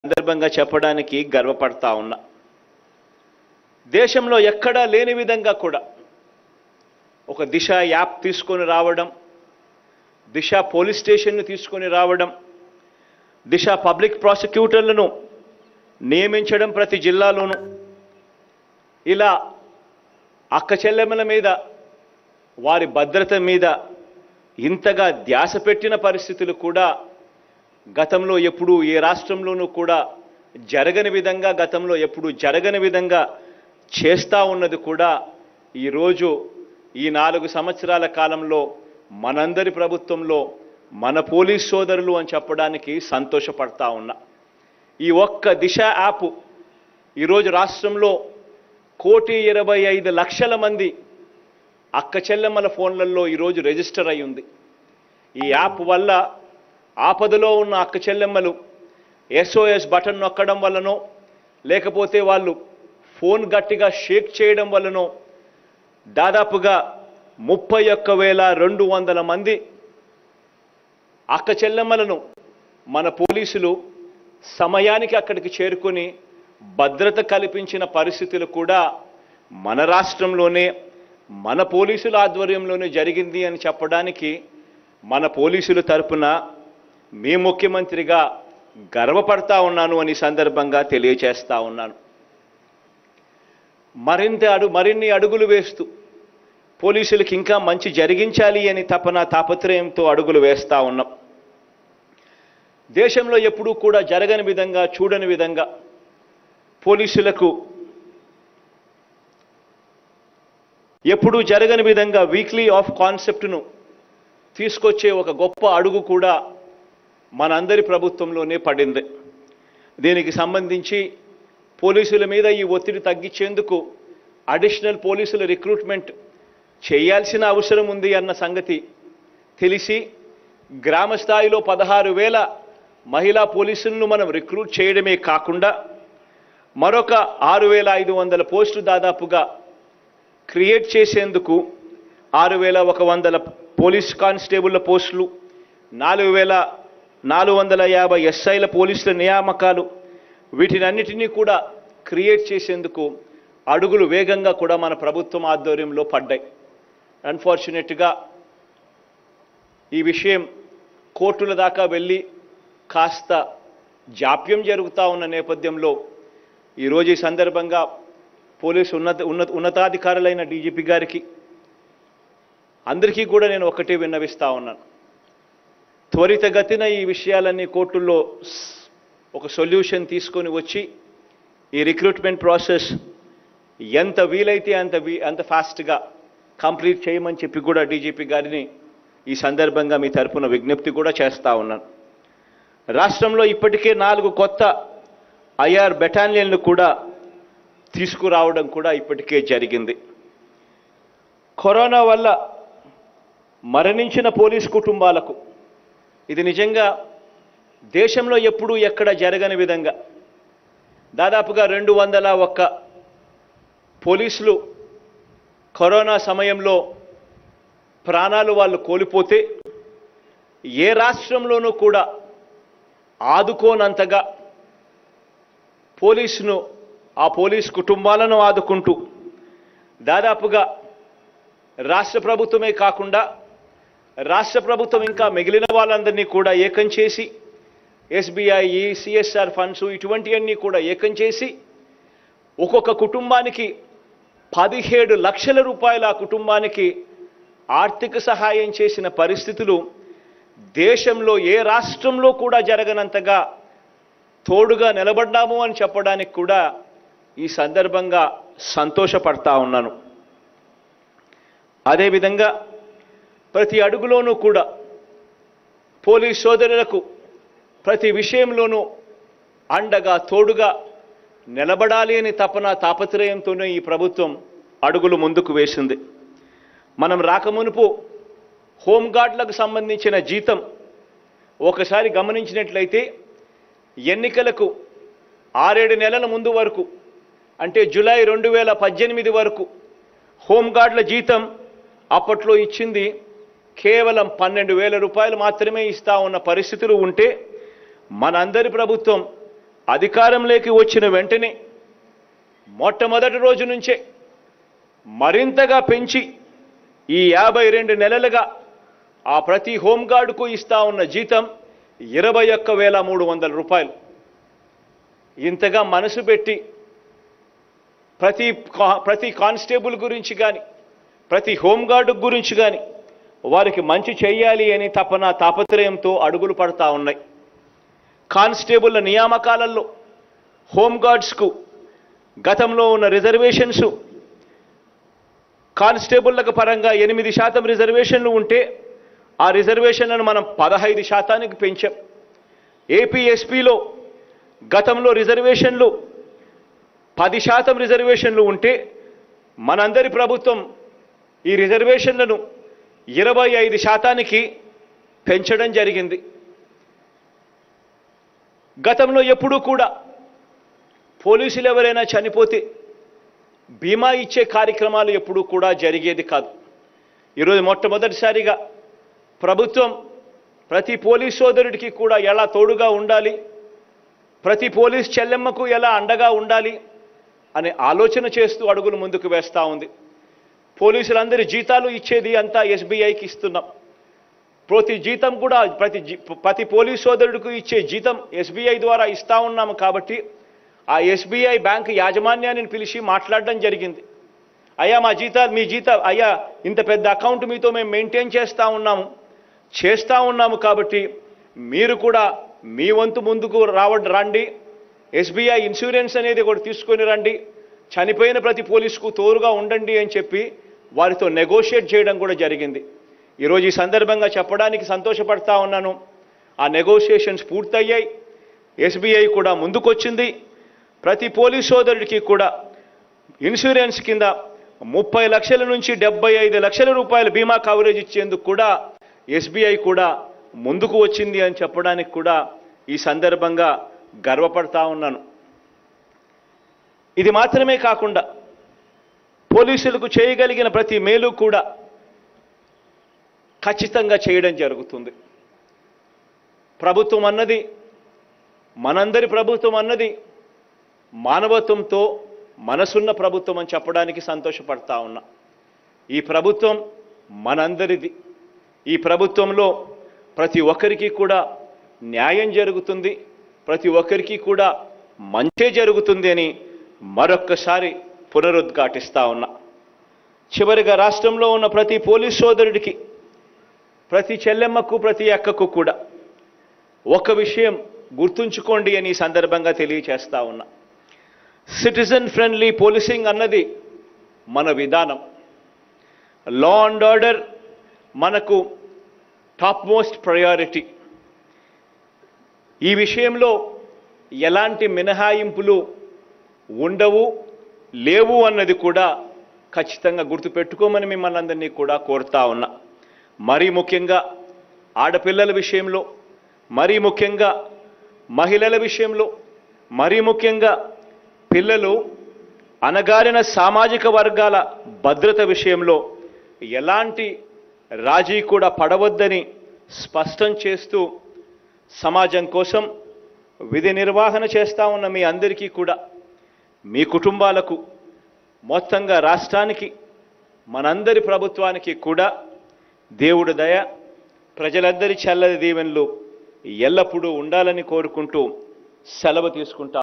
సందర్భంగా చెప్పడానికి గర్వపడతా ఉన్నా దేశంలో ఎక్కడా లేని విధంగా కూడా ఒక దిశ యాప్ తీసుకొని రావడం దిశ పోలీస్ స్టేషన్ను తీసుకొని రావడం దిశ పబ్లిక్ ప్రాసిక్యూటర్లను నియమించడం ప్రతి జిల్లాలోనూ ఇలా అక్క చెల్లెమ్మల మీద వారి భద్రత మీద ఇంతగా ధ్యాస పెట్టిన పరిస్థితులు కూడా గతంలో ఎప్పుడూ ఏ రాష్ట్రంలోనూ కూడా జరగని విధంగా గతంలో ఎప్పుడూ జరగని విధంగా చేస్తూ ఉన్నది కూడా ఈరోజు ఈ నాలుగు సంవత్సరాల కాలంలో మనందరి ప్రభుత్వంలో మన పోలీస్ సోదరులు అని చెప్పడానికి సంతోషపడతా ఉన్నా ఈ ఒక్క దిశ యాప్ ఈరోజు రాష్ట్రంలో కోటి ఇరవై ఐదు లక్షల మంది అక్క చెల్లెమ్మల ఫోన్లలో ఈరోజు రిజిస్టర్ అయి ఉంది ఈ యాప్ వల్ల ఆపదలో ఉన్న అక్క చెల్లెమ్మలు ఎస్ఓఎస్ బటన్ నొక్కడం వల్లనో లేకపోతే వాళ్ళు ఫోన్ గట్టిగా షేక్ చేయడం వల్లనో దాదాపుగా ముప్పై ఒక్క వేల రెండు వందల మంది అక్క చెల్లెమ్మలను మన పోలీసులు సమయానికి అక్కడికి చేరుకొని భద్రత కల్పించిన పరిస్థితులు కూడా మన రాష్ట్రంలోనే మన పోలీసుల ఆధ్వర్యంలోనే జరిగింది అని చెప్పడానికి మన పోలీసుల తరపున మీ ముఖ్యమంత్రిగా గర్వపడతా ఉన్నాను అని సందర్భంగా తెలియచేస్తా ఉన్నాను మరింత అడు మరిన్ని అడుగులు వేస్తూ పోలీసులకు ఇంకా మంచి జరిగించాలి అని తపన తాపత్రయంతో అడుగులు వేస్తా ఉన్నాం దేశంలో ఎప్పుడూ కూడా జరగని విధంగా చూడని విధంగా పోలీసులకు ఎప్పుడూ జరగని విధంగా వీక్లీ ఆఫ్ కాన్సెప్ట్ను తీసుకొచ్చే ఒక గొప్ప అడుగు కూడా మనందరి ప్రభుత్వంలోనే పడింది దీనికి సంబంధించి పోలీసుల మీద ఈ ఒత్తిడి తగ్గించేందుకు అడిషనల్ పోలీసుల రిక్రూట్మెంట్ చేయాల్సిన అవసరం ఉంది అన్న సంగతి తెలిసి గ్రామ స్థాయిలో పదహారు వేల మహిళా పోలీసులను మనం రిక్రూట్ చేయడమే కాకుండా మరొక ఆరు వేల ఐదు వందల పోస్టులు దాదాపుగా క్రియేట్ చేసేందుకు ఆరు వేల ఒక వందల పోలీస్ కానిస్టేబుల్ల పోస్టులు నాలుగు వేల నాలుగు వందల యాభై ఎస్ఐల పోలీసుల నియామకాలు వీటినన్నిటినీ కూడా క్రియేట్ చేసేందుకు అడుగులు వేగంగా కూడా మన ప్రభుత్వం ఆధ్వర్యంలో పడ్డాయి అన్ఫార్చునేట్గా ఈ విషయం కోర్టుల దాకా వెళ్ళి కాస్త జాప్యం జరుగుతూ ఉన్న నేపథ్యంలో ఈరోజు ఈ సందర్భంగా పోలీసు ఉన్నత ఉన్నత ఉన్నతాధికారులైన డీజీపీ గారికి అందరికీ కూడా నేను ఒకటే విన్నవిస్తా ఉన్నాను త్వరితగతిన ఈ విషయాలన్నీ కోర్టుల్లో స్- ఒక సొల్యూషన్ తీసుకొని వచ్చి ఈ రిక్రూట్మెంట్ ప్రాసెస్ ఎంత వీలైతే అంత వీ అంత ఫాస్ట్గా కంప్లీట్ చేయమని చెప్పి కూడా డీజీపీ గారిని ఈ సందర్భంగా మీ తరపున విజ్ఞప్తి కూడా చేస్తా ఉన్నాను రాష్ట్రంలో ఇప్పటికే నాలుగు కొత్త ఐఆర్ బెటాలియన్లు కూడా తీసుకురావడం కూడా ఇప్పటికే జరిగింది కరోనా వల్ల మరణించిన పోలీస్ కుటుంబాలకు ఇది నిజంగా దేశంలో ఎప్పుడూ ఎక్కడ జరగని విధంగా దాదాపుగా రెండు వందల ఒక్క పోలీసులు కరోనా సమయంలో ప్రాణాలు వాళ్ళు కోల్పోతే ఏ రాష్ట్రంలోనూ కూడా ఆదుకోనంతగా పోలీసును ఆ పోలీస్ కుటుంబాలను ఆదుకుంటూ దాదాపుగా రాష్ట్ర ప్రభుత్వమే కాకుండా రాష్ట్ర ప్రభుత్వం ఇంకా మిగిలిన వాళ్ళందరినీ కూడా ఏకం చేసి ఎస్బీఐ సిఎస్ఆర్ ఫండ్స్ ఇటువంటివన్నీ కూడా ఏకం చేసి ఒక్కొక్క కుటుంబానికి పదిహేడు లక్షల రూపాయల ఆ కుటుంబానికి ఆర్థిక సహాయం చేసిన పరిస్థితులు దేశంలో ఏ రాష్ట్రంలో కూడా జరగనంతగా తోడుగా నిలబడ్డాము అని చెప్పడానికి కూడా ఈ సందర్భంగా సంతోషపడతా ఉన్నాను అదేవిధంగా ప్రతి అడుగులోనూ కూడా పోలీస్ సోదరులకు ప్రతి విషయంలోనూ అండగా తోడుగా నిలబడాలి అని తపన తాపత్రయంతోనే ఈ ప్రభుత్వం అడుగులు ముందుకు వేసింది మనం రాకమునుపు హోంగార్డులకు సంబంధించిన జీతం ఒకసారి గమనించినట్లయితే ఎన్నికలకు ఆరేడు నెలల ముందు వరకు అంటే జూలై రెండు వేల పద్దెనిమిది వరకు హోంగార్డుల జీతం అప్పట్లో ఇచ్చింది కేవలం పన్నెండు వేల రూపాయలు మాత్రమే ఇస్తా ఉన్న పరిస్థితులు ఉంటే మనందరి ప్రభుత్వం అధికారంలోకి వచ్చిన వెంటనే మొట్టమొదటి రోజు నుంచే మరింతగా పెంచి ఈ యాభై రెండు నెలలుగా ఆ ప్రతి హోంగార్డుకు ఇస్తా ఉన్న జీతం ఇరవై ఒక్క వేల మూడు వందల రూపాయలు ఇంతగా మనసు పెట్టి ప్రతి కా- ప్రతి కానిస్టేబుల్ గురించి కానీ ప్రతి హోంగార్డు గురించి కానీ వారికి మంచి చేయాలి అని తపన తాపత్రయంతో అడుగులు పడతా ఉన్నాయి కానిస్టేబుల్ల నియామకాలలో హోంగార్డ్స్కు గతంలో ఉన్న రిజర్వేషన్స్ కానిస్టేబుళ్లకు పరంగా ఎనిమిది శాతం రిజర్వేషన్లు ఉంటే ఆ రిజర్వేషన్లను మనం పదహైదు శాతానికి పెంచాం ఏపీఎస్పీలో గతంలో రిజర్వేషన్లు పది శాతం రిజర్వేషన్లు ఉంటే మనందరి ప్రభుత్వం ఈ రిజర్వేషన్లను ఇరవై ఐదు శాతానికి పెంచడం జరిగింది గతంలో ఎప్పుడూ కూడా పోలీసులు ఎవరైనా చనిపోతే బీమా ఇచ్చే కార్యక్రమాలు ఎప్పుడూ కూడా జరిగేది కాదు ఈరోజు మొట్టమొదటిసారిగా ప్రభుత్వం ప్రతి పోలీస్ సోదరుడికి కూడా ఎలా తోడుగా ఉండాలి ప్రతి పోలీస్ చెల్లెమ్మకు ఎలా అండగా ఉండాలి అనే ఆలోచన చేస్తూ అడుగులు ముందుకు వేస్తూ ఉంది పోలీసులందరి జీతాలు ఇచ్చేది అంతా ఎస్బీఐకి ఇస్తున్నాం ప్రతి జీతం కూడా ప్రతి జీ- ప్రతి పోలీస్ సోదరుడికి ఇచ్చే జీతం ఎస్బీఐ ద్వారా ఇస్తా ఉన్నాము కాబట్టి ఆ ఎస్బీఐ బ్యాంక్ యాజమాన్యాన్ని పిలిచి మాట్లాడడం జరిగింది అయ్యా మా జీతాలు మీ జీత అయ్యా ఇంత పెద్ద అకౌంట్ మీతో మేము మెయింటైన్ చేస్తూ ఉన్నాము చేస్తూ ఉన్నాము కాబట్టి మీరు కూడా మీ వంతు ముందుకు రావడం రండి ఎస్బీఐ ఇన్సూరెన్స్ అనేది ఒకటి తీసుకొని రండి చనిపోయిన ప్రతి పోలీసుకు తోడుగా ఉండండి అని చెప్పి వారితో నెగోషియేట్ చేయడం కూడా జరిగింది ఈరోజు ఈ సందర్భంగా చెప్పడానికి సంతోషపడతా ఉన్నాను ఆ నెగోషియేషన్స్ పూర్తయ్యాయి ఎస్బీఐ కూడా ముందుకొచ్చింది ప్రతి పోలీస్ సోదరుడికి కూడా ఇన్సూరెన్స్ కింద ముప్పై లక్షల నుంచి డెబ్బై ఐదు లక్షల రూపాయల బీమా కవరేజ్ ఇచ్చేందుకు కూడా ఎస్బీఐ కూడా ముందుకు వచ్చింది అని చెప్పడానికి కూడా ఈ సందర్భంగా గర్వపడతా ఉన్నాను ఇది మాత్రమే కాకుండా పోలీసులకు చేయగలిగిన ప్రతి మేలు కూడా ఖచ్చితంగా చేయడం జరుగుతుంది ప్రభుత్వం అన్నది మనందరి ప్రభుత్వం అన్నది మానవత్వంతో మనసున్న ప్రభుత్వం అని చెప్పడానికి సంతోషపడతా ఉన్నా ఈ ప్రభుత్వం మనందరిది ఈ ప్రభుత్వంలో ప్రతి ఒక్కరికి కూడా న్యాయం జరుగుతుంది ప్రతి ఒక్కరికి కూడా మంచే జరుగుతుంది అని మరొక్కసారి పునరుద్ఘాటిస్తా ఉన్నా చివరిగా రాష్ట్రంలో ఉన్న ప్రతి పోలీస్ సోదరుడికి ప్రతి చెల్లెమ్మకు ప్రతి అక్కకు కూడా ఒక విషయం గుర్తుంచుకోండి అని ఈ సందర్భంగా తెలియచేస్తా ఉన్నా సిటిజన్ ఫ్రెండ్లీ పోలీసింగ్ అన్నది మన విధానం లా అండ్ ఆర్డర్ మనకు టాప్ మోస్ట్ ప్రయారిటీ ఈ విషయంలో ఎలాంటి మినహాయింపులు ఉండవు లేవు అన్నది కూడా ఖచ్చితంగా గుర్తుపెట్టుకోమని మిమ్మల్ని అందరినీ కూడా కోరుతా ఉన్నా మరీ ముఖ్యంగా ఆడపిల్లల విషయంలో మరీ ముఖ్యంగా మహిళల విషయంలో మరీ ముఖ్యంగా పిల్లలు అనగారిన సామాజిక వర్గాల భద్రత విషయంలో ఎలాంటి రాజీ కూడా పడవద్దని స్పష్టం చేస్తూ సమాజం కోసం విధి నిర్వహణ చేస్తా ఉన్న మీ అందరికీ కూడా మీ కుటుంబాలకు మొత్తంగా రాష్ట్రానికి మనందరి ప్రభుత్వానికి కూడా దేవుడి దయ ప్రజలందరి చల్లది దీవెనలు ఎల్లప్పుడూ ఉండాలని కోరుకుంటూ సెలవు తీసుకుంటా